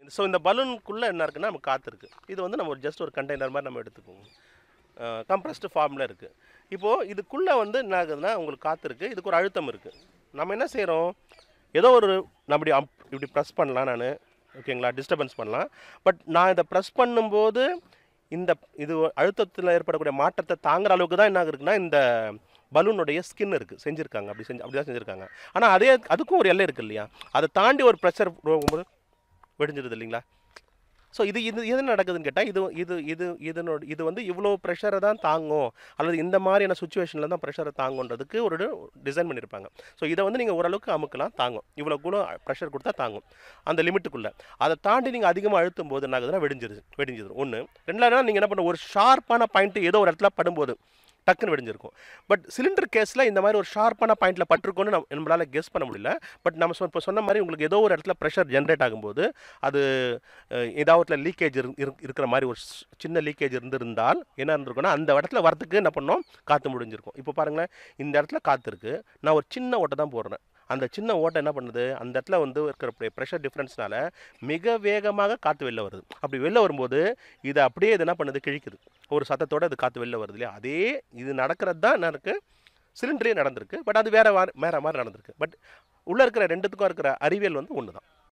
so இந்த பலூனுக்குள்ளே என்ன இருக்குன்னா நம்ம காற்று இருக்குது இது வந்து நம்ம ஒரு ஜஸ்ட் ஒரு கண்டெய்னர் மாதிரி நம்ம எடுத்துக்குவோம் கம்ப்ரஸ்டு ஃபார்மில் இருக்குது இப்போது இதுக்குள்ளே வந்து என்ன ஆகுதுன்னா உங்களுக்கு காற்று இருக்குது இதுக்கு ஒரு அழுத்தம் இருக்குது நம்ம என்ன செய்கிறோம் ஏதோ ஒரு நம்ம இப்படி அப் இப்படி ப்ரெஸ் பண்ணலாம் நான் ஓகேங்களா டிஸ்டர்பன்ஸ் பண்ணலாம் பட் நான் இதை ப்ரெஸ் பண்ணும்போது இந்த இது அழுத்தத்தில் ஏற்படக்கூடிய மாற்றத்தை தாங்குற அளவுக்கு தான் என்ன இருக்குன்னா இந்த பலூனுடைய ஸ்கின் இருக்குது செஞ்சுருக்காங்க அப்படி செஞ்சு அப்படி தான் செஞ்சுருக்காங்க ஆனால் அதே அதுக்கும் ஒரு எல்லை இருக்குது இல்லையா அதை தாண்டி ஒரு ப்ரெஷர் போகும்போது வெடிஞ்சிருது இல்லைங்களா ஸோ இது இது எது நடக்குதுன்னு கேட்டால் இது இது இது இதனோட இது வந்து இவ்வளோ ப்ரெஷரை தான் தாங்கும் அல்லது இந்த மாதிரியான சுச்சுவேஷனில் தான் ப்ரெஷரை தாங்குன்றதுக்கு ஒரு டிசைன் பண்ணியிருப்பாங்க ஸோ இதை வந்து நீங்கள் ஓரளவுக்கு அமுக்கலாம் தாங்கும் இவ்வளோ கூட ப்ரெஷர் கொடுத்தா தாங்கும் அந்த லிமிட்டுக்குள்ளே அதை தாண்டி நீங்கள் அதிகமாக அழுத்தும் போது என்ன ஆகுதுன்னா வெடிஞ்சிருது வெடிஞ்சிடும் ஒன்று ரெண்டாவது நீங்கள் என்ன பண்ண ஒரு ஷார்ப்பான பாயிண்ட் ஏதோ ஒரு இடத்துல படும்போது டக்குன்னு வெடிஞ்சிருக்கும் பட் சிலிண்டர் கேஸில் இந்த மாதிரி ஒரு ஷார்ப்பான பாயிண்டில் பட்டிருக்கோன்னு நம்ம நம்மளால் கெஸ் பண்ண முடியல பட் நம்ம சொ- இப்போ சொன்ன மாதிரி உங்களுக்கு ஏதோ ஒரு இடத்துல ப்ரெஷர் ஜென்ரேட் ஆகும்போது அது அஹ், ஏதாவது லீக்கேஜ் இருக்கிற மாதிரி ஒரு ஸ்- சின்ன லீக்கேஜ் இருந்திருந்தால் என்ன இருந்திருக்கும்னா அந்த இடத்துல வரத்துக்கு என்ன பண்ணோம் காற்று முடிஞ்சிருக்கும் இப்போ பாருங்களேன் இந்த இடத்துல காற்று இருக்குது நான் ஒரு சின்ன ஓட்டை தான் போடுறேன் அந்த சின்ன ஓட்டை என்ன பண்ணுது அந்த இடத்துல வந்து இருக்கிற ப்ரெஷர் டிஃப்ரென்ஸ்னால மிக வேகமாக காற்று வெளில வருது அப்படி வெளில வரும்போது இது அப்படியே இது என்ன பண்ணுது கிழிக்குது ஒரு சத்தத்தோட அது காற்று வெளில வருது இல்லையா அதே இது நடக்கிறது தான் என்ன இருக்குது சிலிண்டரே நடந்திருக்கு பட் அது வேற வா- வேற மாதிரி நடந்திருக்கு பட் உள்ளே இருக்கிற ரெண்டுத்துக்கும் இருக்கிற அறிவியல் வந்து ஒன்று தான்